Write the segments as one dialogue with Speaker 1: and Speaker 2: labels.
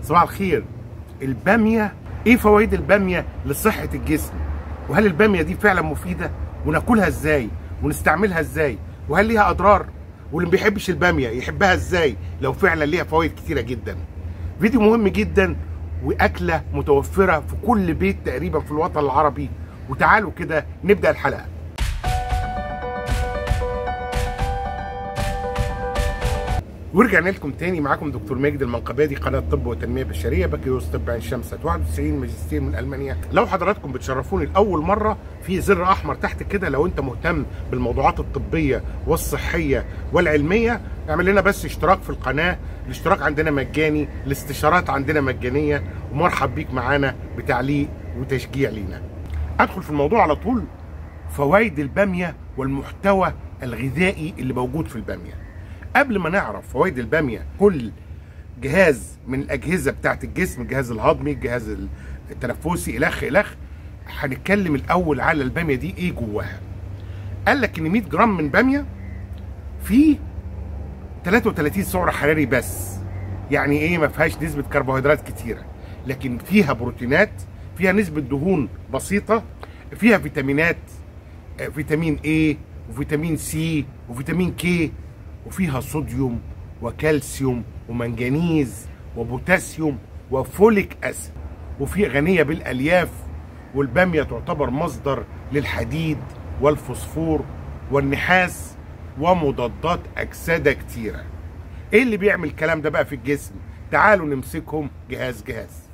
Speaker 1: صباح الخير الباميه ايه فوائد الباميه لصحه الجسم وهل الباميه دي فعلا مفيده وناكلها ازاي ونستعملها ازاي وهل ليها اضرار واللي ما بيحبش الباميه يحبها ازاي لو فعلا ليها فوائد كتيره جدا فيديو مهم جدا واكله متوفره في كل بيت تقريبا في الوطن العربي وتعالوا كده نبدا الحلقه ورجعنا لكم تاني معاكم دكتور ماجد المنقبادي قناه طب وتنميه بشريه بكالوريوس طب عين شمس 91 ماجستير من المانيا لو حضراتكم بتشرفوني لاول مره في زر احمر تحت كده لو انت مهتم بالموضوعات الطبيه والصحيه والعلميه اعمل لنا بس اشتراك في القناه الاشتراك عندنا مجاني الاستشارات عندنا مجانيه ومرحب بيك معانا بتعليق وتشجيع لينا ادخل في الموضوع على طول فوائد الباميه والمحتوى الغذائي اللي موجود في الباميه قبل ما نعرف فوائد الباميه كل جهاز من الاجهزه بتاعت الجسم الجهاز الهضمي الجهاز التنفسي الخ الخ هنتكلم الاول على الباميه دي ايه جواها قال لك ان 100 جرام من باميه فيه 33 سعر حراري بس يعني ايه ما فيهاش نسبه كربوهيدرات كتيره لكن فيها بروتينات فيها نسبه دهون بسيطه فيها فيتامينات فيتامين A وفيتامين سي وفيتامين كي وفيها صوديوم وكالسيوم ومنجنيز وبوتاسيوم وفوليك اسيد وفي غنيه بالالياف والباميه تعتبر مصدر للحديد والفوسفور والنحاس ومضادات اكسده كتيره ايه اللي بيعمل الكلام ده بقى في الجسم تعالوا نمسكهم جهاز جهاز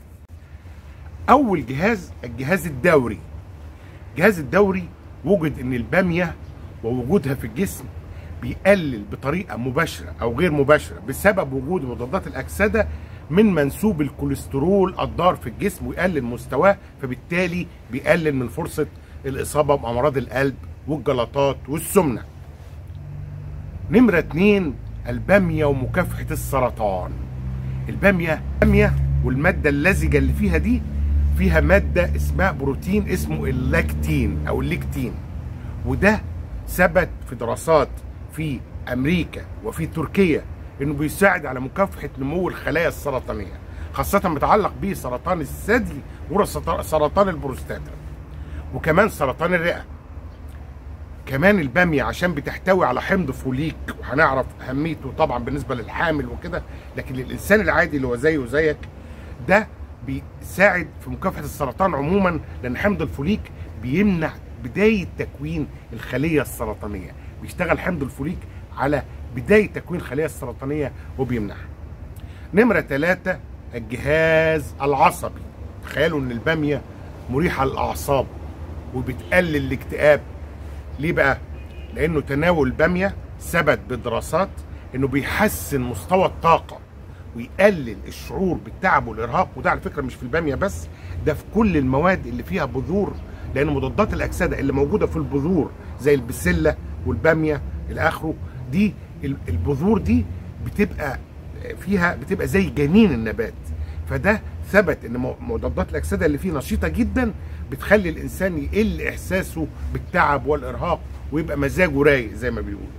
Speaker 1: اول جهاز الجهاز الدوري الجهاز الدوري وجد ان الباميه ووجودها في الجسم بيقلل بطريقه مباشره او غير مباشره بسبب وجود مضادات الاكسده من منسوب الكوليسترول الضار في الجسم ويقلل مستواه فبالتالي بيقلل من فرصه الاصابه بامراض القلب والجلطات والسمنه. نمره اتنين الباميه ومكافحه السرطان. الباميه الباميه والماده اللزجه اللي فيها دي فيها ماده اسمها بروتين اسمه اللاكتين او الليكتين وده ثبت في دراسات في امريكا وفي تركيا انه بيساعد على مكافحه نمو الخلايا السرطانيه خاصه متعلق به سرطان الثدي وسرطان البروستاتا وكمان سرطان الرئه كمان الباميه عشان بتحتوي على حمض فوليك وهنعرف اهميته طبعا بالنسبه للحامل وكده لكن للانسان العادي اللي هو زيه وزيك ده بيساعد في مكافحه السرطان عموما لان حمض الفوليك بيمنع بدايه تكوين الخليه السرطانيه بيشتغل حمض الفوليك على بداية تكوين الخلية السرطانية وبيمنعها نمرة ثلاثة الجهاز العصبي تخيلوا ان البامية مريحة للأعصاب وبتقلل الاكتئاب ليه بقى؟ لأنه تناول البامية ثبت بدراسات انه بيحسن مستوى الطاقة ويقلل الشعور بالتعب والإرهاق وده على فكرة مش في البامية بس ده في كل المواد اللي فيها بذور لأن مضادات الأكسدة اللي موجودة في البذور زي البسلة والباميه الى اخره دي البذور دي بتبقى فيها بتبقى زي جنين النبات فده ثبت ان مضادات الاكسده اللي فيه نشيطه جدا بتخلي الانسان يقل احساسه بالتعب والارهاق ويبقى مزاجه رايق زي ما بيقولوا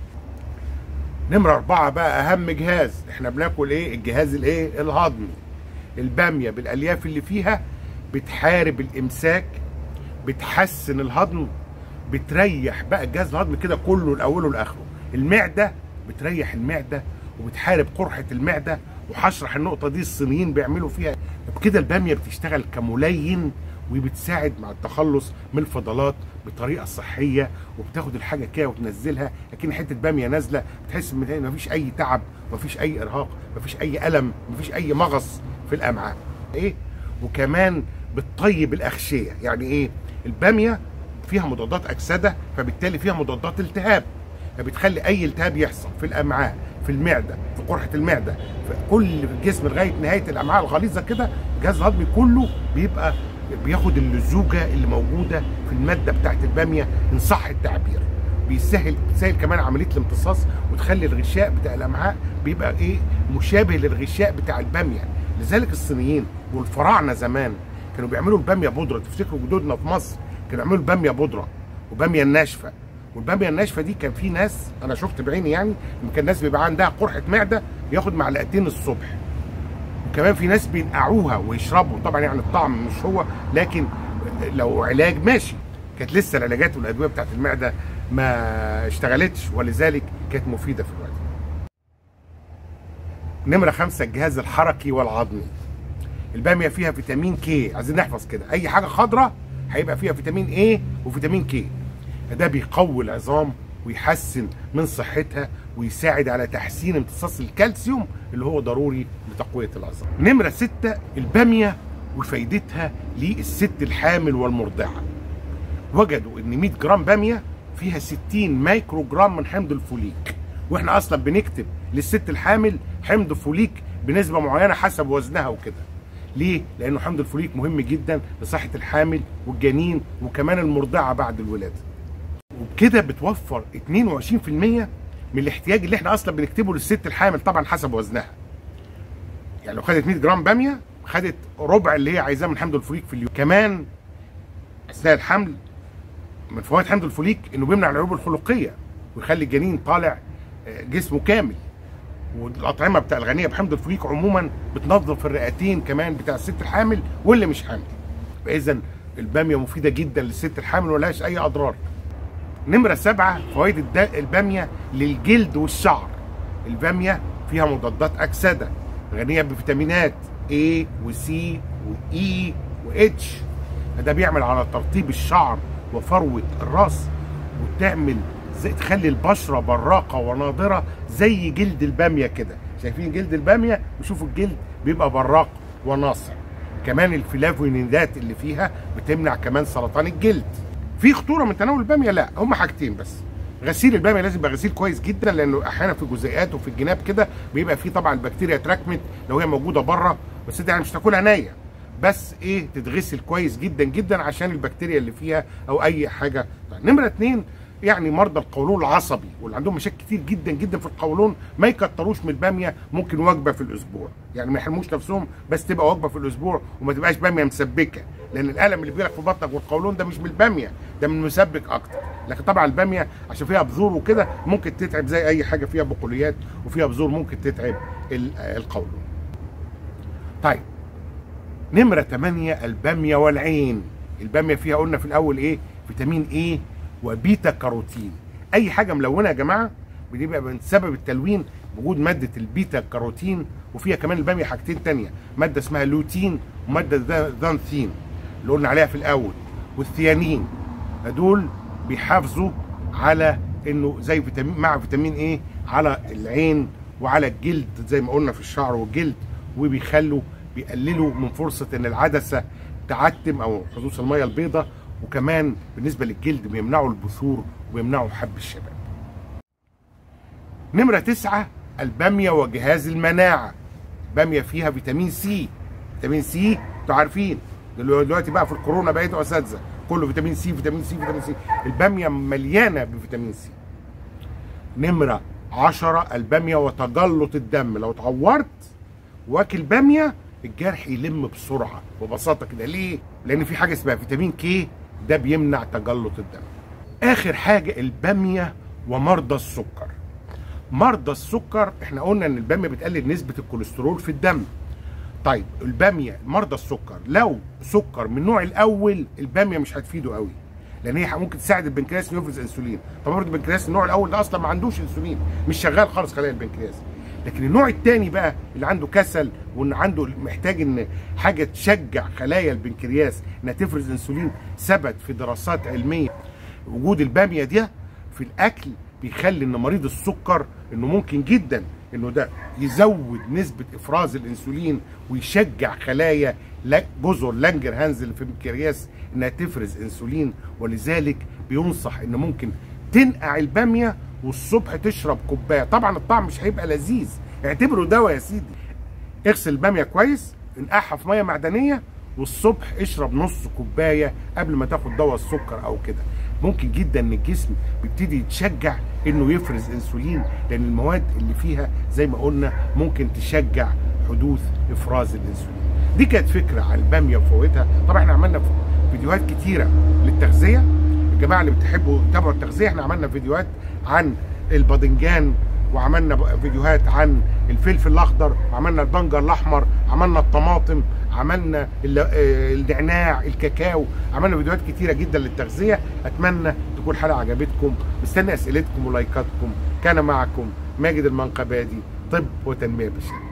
Speaker 1: نمرة أربعة بقى أهم جهاز إحنا بناكل إيه؟ الجهاز الإيه؟ الهضمي. البامية بالألياف اللي فيها بتحارب الإمساك بتحسن الهضم بتريح بقى الجهاز الهضمي كده كله لاوله لاخره المعده بتريح المعده وبتحارب قرحه المعده وهشرح النقطه دي الصينيين بيعملوا فيها بكده الباميه بتشتغل كملين وبتساعد مع التخلص من الفضلات بطريقه صحيه وبتاخد الحاجه كده وتنزلها لكن حته باميه نازله بتحس ان مفيش اي تعب مفيش اي ارهاق مفيش اي الم مفيش اي مغص في الامعاء ايه وكمان بتطيب الاغشيه يعني ايه الباميه فيها مضادات اكسده فبالتالي فيها مضادات التهاب فبتخلي اي التهاب يحصل في الامعاء في المعده في قرحه المعده في كل الجسم لغايه نهايه الامعاء الغليظه كده الجهاز الهضمي كله بيبقى بياخد اللزوجه اللي موجوده في الماده بتاعت الباميه ان صح التعبير بيسهل بتسهل كمان عمليه الامتصاص وتخلي الغشاء بتاع الامعاء بيبقى ايه مشابه للغشاء بتاع الباميه لذلك الصينيين والفراعنه زمان كانوا بيعملوا الباميه بودره تفتكروا جدودنا في مصر كانوا يعملوا باميه بودره وباميه الناشفه والباميه الناشفه دي كان في ناس انا شفت بعيني يعني كان الناس بيبقى عندها قرحه معده بياخد معلقتين الصبح كمان في ناس بينقعوها ويشربوا طبعا يعني الطعم مش هو لكن لو علاج ماشي كانت لسه العلاجات والادويه بتاعت المعده ما اشتغلتش ولذلك كانت مفيده في الوقت نمرة خمسة الجهاز الحركي والعظمي البامية فيها فيتامين كي عايزين نحفظ كده أي حاجة خضراء هيبقى فيها فيتامين ايه وفيتامين كي ده بيقوي العظام ويحسن من صحتها ويساعد على تحسين امتصاص الكالسيوم اللي هو ضروري لتقوية العظام نمرة ستة البامية وفايدتها للست الحامل والمرضعة وجدوا ان 100 جرام بامية فيها 60 مايكرو جرام من حمض الفوليك واحنا اصلا بنكتب للست الحامل حمض فوليك بنسبة معينة حسب وزنها وكده ليه؟ لأنه حمض الفوليك مهم جدا لصحة الحامل والجنين وكمان المرضعة بعد الولادة. وبكده بتوفر 22% من الاحتياج اللي احنا اصلا بنكتبه للست الحامل طبعا حسب وزنها. يعني لو خدت 100 جرام باميه خدت ربع اللي هي عايزاه من حمض الفوليك في اليوم. كمان اثناء الحمل من فوائد حمض الفوليك انه بيمنع العيوب الخلقيه ويخلي الجنين طالع جسمه كامل. والاطعمه بتاع الغنيه بحمض الفوليك عموما بتنظف الرئتين كمان بتاع الست الحامل واللي مش حامل فاذا الباميه مفيده جدا للست الحامل ولهاش اي اضرار نمره سبعة فوائد الباميه للجلد والشعر الباميه فيها مضادات اكسده غنيه بفيتامينات A وC وE وH ده بيعمل على ترطيب الشعر وفروه الراس وتعمل زي تخلي البشره براقه وناضره زي جلد الباميه كده شايفين جلد الباميه وشوفوا الجلد بيبقى براق وناصع كمان الفلافونيدات اللي فيها بتمنع كمان سرطان الجلد في خطوره من تناول الباميه لا هم حاجتين بس غسيل الباميه لازم يبقى غسيل كويس جدا لانه احيانا في جزيئات وفي الجناب كده بيبقى فيه طبعا البكتيريا اتراكمت لو هي موجوده بره بس انت يعني مش تاكلها نيه بس ايه تتغسل كويس جدا جدا عشان البكتيريا اللي فيها او اي حاجه نمره اتنين يعني مرضى القولون العصبي واللي عندهم مشاكل كتير جدا جدا في القولون ما يكتروش من الباميه ممكن وجبه في الاسبوع يعني ما يحرموش نفسهم بس تبقى وجبه في الاسبوع وما تبقاش باميه مسبكه لان الالم اللي بيجيلك في بطنك والقولون ده مش من الباميه ده من مسبك اكتر لكن طبعا الباميه عشان فيها بذور وكده ممكن تتعب زي اي حاجه فيها بقوليات وفيها بذور ممكن تتعب القولون طيب نمرة 8 البامية والعين البامية فيها قلنا في الأول إيه فيتامين إيه وبيتا كاروتين اي حاجه ملونه يا جماعه بيبقى من سبب التلوين وجود ماده البيتا كاروتين وفيها كمان الباميه حاجتين تانية ماده اسمها لوتين وماده ذانثين اللي قلنا عليها في الاول والثيانين دول بيحافظوا على انه زي فيتامين مع فيتامين ايه على العين وعلى الجلد زي ما قلنا في الشعر والجلد وبيخلوا بيقللوا من فرصه ان العدسه تعتم او حدوث الميه البيضاء وكمان بالنسبه للجلد بيمنعوا البثور وبيمنعوا حب الشباب. نمره تسعه الباميه وجهاز المناعه. باميه فيها فيتامين سي. فيتامين سي انتوا عارفين دلوقتي بقى في الكورونا بقيتوا اساتذه كله فيتامين سي فيتامين سي فيتامين سي الباميه مليانه بفيتامين سي. نمره عشرة الباميه وتجلط الدم لو اتعورت واكل باميه الجرح يلم بسرعه ببساطه كده ليه؟ لان في حاجه اسمها فيتامين كي ده بيمنع تجلط الدم. اخر حاجه الباميه ومرضى السكر. مرضى السكر احنا قلنا ان الباميه بتقلل نسبه الكوليسترول في الدم. طيب الباميه مرضى السكر لو سكر من النوع الاول الباميه مش هتفيده قوي. لان هي ممكن تساعد البنكرياس انه يفرز انسولين طبعا برضه البنكرياس النوع الاول ده اصلا ما عندوش انسولين مش شغال خالص خلايا البنكرياس لكن النوع الثاني بقى اللي عنده كسل وان عنده محتاج ان حاجه تشجع خلايا البنكرياس انها تفرز انسولين ثبت في دراسات علميه وجود الباميه دي في الاكل بيخلي ان مريض السكر انه ممكن جدا انه ده يزود نسبه افراز الانسولين ويشجع خلايا جزر لانجر هانز اللي في البنكرياس انها تفرز انسولين ولذلك بينصح ان ممكن تنقع الباميه والصبح تشرب كوبايه طبعا الطعم مش هيبقى لذيذ اعتبره دواء يا سيدي اغسل الباميه كويس انقعها في ميه معدنيه والصبح اشرب نص كوبايه قبل ما تاخد دواء السكر او كده ممكن جدا ان الجسم بيبتدي يتشجع انه يفرز انسولين لان المواد اللي فيها زي ما قلنا ممكن تشجع حدوث افراز الانسولين دي كانت فكره عن الباميه وفوائدها طبعا احنا عملنا فيديوهات كتيره للتغذيه الجماعه اللي بتحبوا تتابعوا التغذيه احنا عملنا فيديوهات عن الباذنجان وعملنا بقى فيديوهات عن الفلفل الاخضر وعملنا البنجر الاحمر عملنا الطماطم عملنا ال- آه، النعناع الكاكاو عملنا فيديوهات كتيره جدا للتغذيه اتمنى تكون الحلقه عجبتكم مستني اسئلتكم ولايكاتكم كان معكم ماجد المنقبادي طب وتنميه بشريه